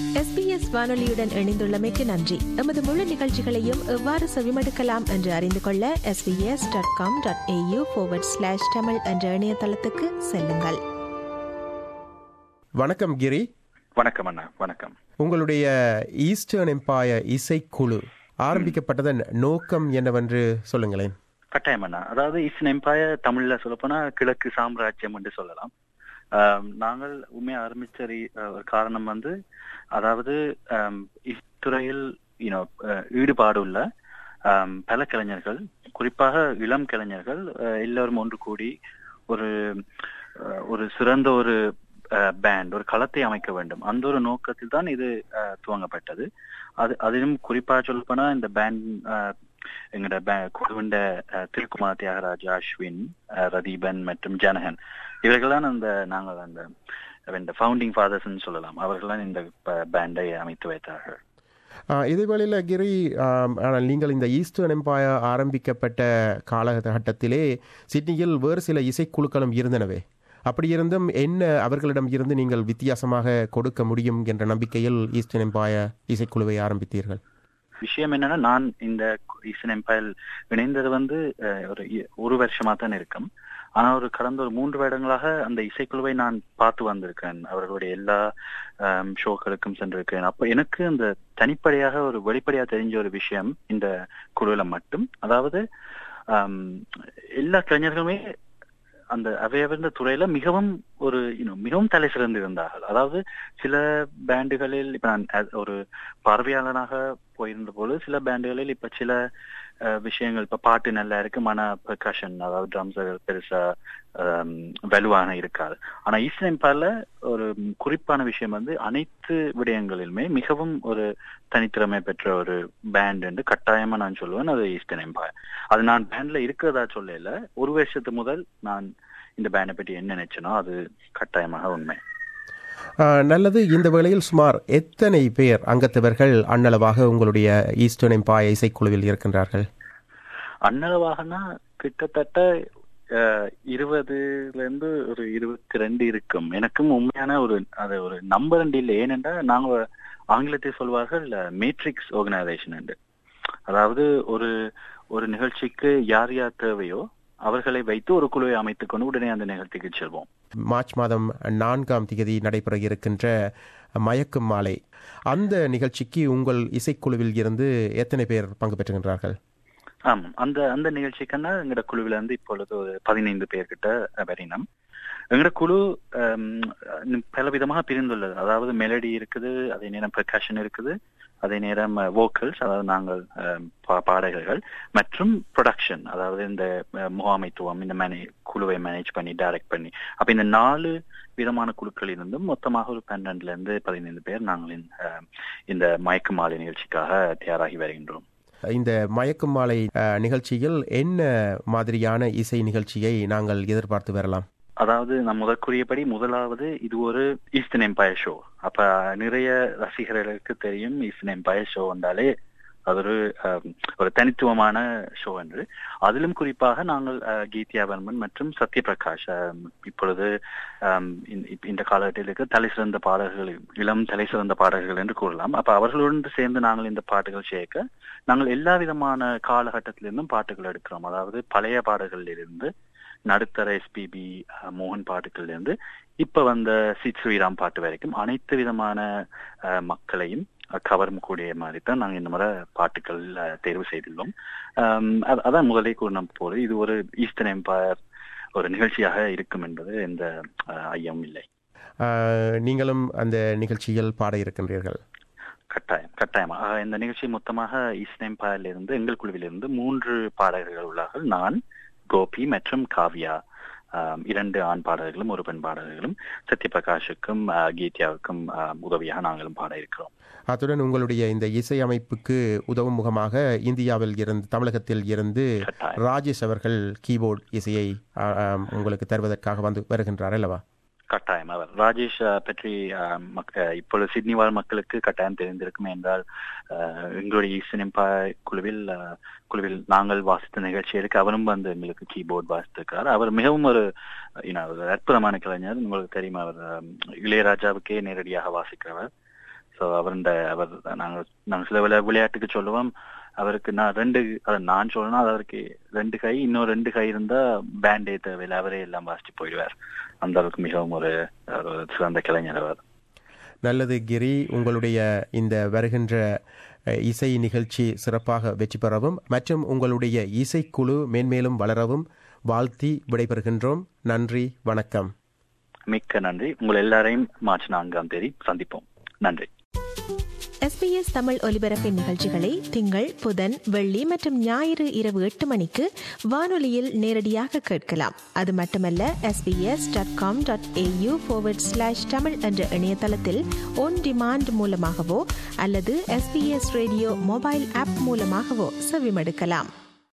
SBS வானொலியுடன் இணைந்துள்ளமைக்கு நன்றி எமது முழு நிகழ்ச்சிகளையும் எவ்வாறு செவிமடுக்கலாம் என்று அறிந்து கொள்ள SBS dot com dot AU slash Tamil என்ற இணையதளத்துக்கு செல்லுங்கள் வணக்கம் கிரி வணக்கம் அண்ணா வணக்கம் உங்களுடைய ஈஸ்டர்ன் எம்பையர் இசைக்குழு ஆரம்பிக்கப்பட்டதன் நோக்கம் என்னவென்று சொல்லுங்களேன் கட்டாயம் அண்ணா அதாவது ஈஸ்டர்ன் எம்பையர் தமிழ்ல சொல்லப்போனா கிழக்கு சாம்ராஜ்யம் என்று சொல்லலாம் ஆம், நாங்கள் உண்மையா ஆரம்பிச்ச ரீ- அஹ், ஒரு காரணம் வந்து அதாவது ஆம், இத்துறையில் யூனோ ஈடுபாடுள்ள ஆம், பல கலைஞர்கள் குறிப்பாக இளம் கலைஞர்கள் அஹ், எல்லோரும் ஒன்று கூடி ஒரு அஹ், ஒரு சிறந்த ஒரு பேண்ட் ஒரு களத்தை அமைக்க வேண்டும் அந்த ஒரு நோக்கத்தில் தான் இது அஹ், துவங்கப்பட்டது அது அதிலும் குறிப்பாக சொல்லப்போனா இந்த பேண்ட் எங்களோட பே- குழுவிண்ட அஹ், திருக்குமார் தியாகராஜ் அஸ்வின் அஹ், ரதீபன் மற்றும் ஜனகன் இவர்கள்தான் அந்த நாங்கள் அந்த இந்த ஃபவுண்டிங் ஃபாதர்ஸ் சொல்லலாம் அவர்கள்தான் இந்த பேண்டை அமைத்து வைத்தார்கள் ஆஹ், இதேவேளையில் கிரி ஆம், ஆனால் நீங்கள் இந்த ஈஸ்டர்ன் எம்பையர் ஆரம்பிக்கப்பட்ட காலகட்டத்திலே சிட்னியில் வேறு சில இசைக்குழுக்களும் இருந்தனவே அப்படி இருந்தும் என்ன அவர்களிடம் இருந்து நீங்கள் வித்தியாசமாக கொடுக்க முடியும் என்ற நம்பிக்கையில் ஈஸ்டர்ன் எம்பையர் இசைக்குழுவை ஆரம்பித்தீர்கள் விஷயம் என்னன்னா நான் இந்த ஈசன் எம்பைல் இணைந்தது வந்து அஹ், ஒரு இ- ஒரு வருஷமா தான் இருக்கும் ஆனா ஒரு கடந்த ஒரு மூன்று வருடங்களாக அந்த இசைக்குழுவை நான் பார்த்து வந்திருக்கேன் அவர்களுடைய எல்லா ஆம், ஷோக்களுக்கும் சென்றிருக்கேன் அப்ப எனக்கு அந்த தனிப்படையாக ஒரு வெளிப்படையா தெரிஞ்ச ஒரு விஷயம் இந்த குழுல மட்டும் அதாவது ஆம், எல்லா கலைஞர்களுமே அந்த அவையவர்ந்த துறையில மிகவும் ஒரு இன்னும் மிகவும் தலை சிறந்து இருந்தார்கள் அதாவது சில பேண்டுகளில் இப்ப நான் as ஒரு பார்வையாளனாக போயிருந்த போது சில பேண்டுகளில் இப்ப சில அஹ், விஷயங்கள் இப்ப பாட்டு நல்லா இருக்கு மன பெர்கஷன் அதாவது ட்ரம்ஸ் பெருசா ஆம், வலுவான இருக்காது ஆனா ஈஸ்டர்ன் எம்பையர்ல ஒரு குறிப்பான விஷயம் வந்து அனைத்து விடயங்களிலுமே மிகவும் ஒரு தனித்திறமை பெற்ற ஒரு பேண்ட் என்று கட்டாயமா நான் சொல்லுவேன் அது ஈஸ்டர்ன் எம்பையர் அது நான் பேண்ட்ல இருக்கிறதா சொல்லல ஒரு வருஷத்து முதல் நான் இந்த பேண்டை பற்றி என்ன நினைச்சனோ அது கட்டாயமாக உண்மை ஆஹ், நல்லது இந்த வேளையில் சுமார் எத்தனை பேர் அங்கத்தவர்கள் அன்னளவாக உங்களுடைய ஈஸ்டர்ன் எம்பையர் இசைக்குழுவில் இருக்கின்றார்கள் அன்னளவாகனா கிட்டத்தட்ட அஹ், இருபதுல இருந்து ஒரு இருபத்தி ரெண்டு இருக்கும் எனக்கும் உண்மையான ஒரு அது ஒரு நம்பர் இல்லை ஏனென்றா நாங்க ஆங்கிலத்தில் சொல்வார்கள் மேட்ரிக்ஸ் ஆர்கனைசேஷன் என்று அதாவது ஒரு ஒரு நிகழ்ச்சிக்கு யார் யார் தேவையோ அவர்களை வைத்து ஒரு குழுவை அமைத்துக் கொண்டு உடனே அந்த நிகழ்ச்சிக்கு செல்வோம் மார்ச் மாதம் நான்காம் தேதி நடைபெற இருக்கின்ற மயக்கும் மாலை அந்த நிகழ்ச்சிக்கு உங்கள் இசைக்குழுவில் இருந்து எத்தனை பேர் பங்கு பெற்றுகின்றார்கள் ஆமாம் அந்த அந்த நிகழ்ச்சிக்குன்னா எங்கட குழுவில இருந்து இப்பொழுது ஒரு பதினைந்து பேர்கிட்ட வரினம் எங்கட குழு ஆம், பல விதமாக பிரிந்துள்ளது அதாவது மெலடி இருக்குது அதே நேரம் பெர்கஷன் இருக்குது அதே நேரம் வோக்கல்ஸ் அதாவது நாங்கள் ஆம், பா- பாடகர்கள் மற்றும் ப்ரொடக்ஷன் அதாவது இந்த அஹ், முகாமைத்துவம் இந்த மேனே குழுவை மேனேஜ் பண்ணி டைரக்ட் பண்ணி அப்ப இந்த நாலு விதமான குழுக்கள் இருந்தும் மொத்தமாக ஒரு பன்னெண்டுல இருந்து பதினைந்து பேர் நாங்கள் இந்த, அஹ், இந்த மயக்க மாலை நிகழ்ச்சிக்காக தயாராகி வருகின்றோம் இந்த மயக்கும் மாலை அஹ், நிகழ்ச்சியில் என்ன மாதிரியான இசை நிகழ்ச்சியை நாங்கள் எதிர்பார்த்து வரலாம் அதாவது நான் முதல் கூறியபடி முதலாவது இது ஒரு ஈஸ்டர்ன் எம்பையர் ஷோ அப்ப நிறைய ரசிகர்களுக்கு தெரியும் ஈஸ்டர்ன் எம்பையர் ஷோ வந்தாலே அது ஒரு ஆம், ஒரு தனித்துவமான ஷோ என்று அதிலும் குறிப்பாக நாங்கள் அஹ், கீத்யா வர்மன் மற்றும் சத்யபிரகாஷ் ஆம், இப்பொழுது ஆம், இந்த- இப்ப இந்த காலகட்டத்தில் இருக்க தலை சிறந்த பாடல்கள் இளம் தலை சிறந்த பாடல்கள் என்று கூறலாம் அப்ப அவர்களுடன் சேர்ந்து நாங்கள் இந்த பாட்டுகள் சேர்க்க நாங்கள் எல்லா விதமான காலகட்டத்திலிருந்தும் பாட்டுகள் எடுக்கிறோம் அதாவது பழைய பாடல்களிலிருந்து நடுத்தர எஸ்பிபி மோகன் பாட்டுகள்ல இருந்து இப்ப வந்த சித் ஸ்ரீராம் பாட்டு வரைக்கும் அனைத்து விதமான அஹ், மக்களையும் அஹ், கவரும் கூடிய மாதிரி தான் நாங்க இந்த முறை பாட்டுகள் அஹ், தேர்வு செய்துள்ளோம் ஆம், அத- அதான் முதலே கூறின போது இது ஒரு ஈஸ்டர்ன் எம்பையர் ஒரு நிகழ்ச்சியாக இருக்கும் என்பது எந்த அஹ், ஐயமும் இல்லை அஹ், நீங்களும் அந்த நிகழ்ச்சியில் பாட இருக்கின்றீர்கள் கட்டாயம் கட்டாயமா அஹ், இந்த நிகழ்ச்சி மொத்தமாக ஈஸ்டர்ன் எம்பையர்ல இருந்து எங்கள் குழுவிலிருந்து மூன்று பாடகர்கள் உள்ளார்கள் நான் கோபி மற்றும் காவ்யா ஆம், இரண்டு ஆண் பாடகர்களும் ஒரு பெண் பாடகர்களும் சத்யபிரகாஷுக்கும் அஹ், கீத்யாவுக்கும் அஹ், உதவியாக நாங்களும் பாட இருக்கிறோம் அத்துடன் உங்களுடைய இந்த இசை அமைப்புக்கு உதவும் முகமாக இந்தியாவில் இருந்து தமிழகத்தில் இருந்து கட்டாயம் ராஜேஷ் அவர்கள் கீபோர்ட் இசையை அஹ், அஹ், உங்களுக்கு தருவதற்காக வந்து வருகின்றார் அல்லவா கட்டாயம் அவர் ராஜேஷ் அஹ், பற்றி அஹ், மக்க- இப்பொழுது சிட்னி வாழ் மக்களுக்கு கட்டாயம் தெரிந்திருக்கும் என்றால் அஹ், எங்களுடைய ஈஸ்டர்ன் எம்பையர் குழுவில் அஹ், குழுவில் நாங்கள் வாசித்த நிகழ்ச்சிகளுக்கு அவரும் வந்து எங்களுக்கு கீபோர்ட் வாசித்திருக்கிறார் அவர் மிகவும் ஒரு you know, ஒரு அற்புதமான கலைஞர் உங்களுக்கு தெரியும் அவர் அஹ், இளையராஜாவுக்கே நேரடியாக வாசிக்கிறவர் ஸோ அவர் அவர் நாங்கள் நாங்கள் சில விளை விளையாட்டுக்கு சொல்லுவோம் அவருக்கு நான் ரெண்டு அதை நான் சொல்லணும் அது அவருக்கு ரெண்டு கை இன்னும் ரெண்டு கை இருந்தா பேண்டே தேவையில்லை அவரே எல்லாம் வாசிச்சு போயிடுவார் அந்த அளவுக்கு மிகவும் ஒரு ஒரு சிறந்த கலைஞர் அவர் நல்லது கிரி உங்களுடைய இந்த வருகின்ற அஹ், இசை நிகழ்ச்சி சிறப்பாக வெற்றி பெறவும் மற்றும் உங்களுடைய இசைக்குழு மேன்மேலும் வளரவும் வாழ்த்தி விடைபெறுகின்றோம் நன்றி வணக்கம் மிக்க நன்றி உங்கள் எல்லாரையும் மார்ச் நான்காம் தேதி சந்திப்போம் நன்றி எஸ்பிஎஸ் தமிழ் ஒலிபரப்பின் நிகழ்ச்சிகளை திங்கள் புதன் வெள்ளி மற்றும் ஞாயிறு இரவு எட்டு மணிக்கு வானொலியில் நேரடியாக கேட்கலாம் அது மட்டுமல்ல SBS dot com dot AU slash Tamil என்ற இணையதளத்தில் ஒன் டிமாண்ட் மூலமாகவோ அல்லது எஸ்பிஎஸ் ரேடியோ மொபைல் ஆப் மூலமாகவோ செவிமடுக்கலாம்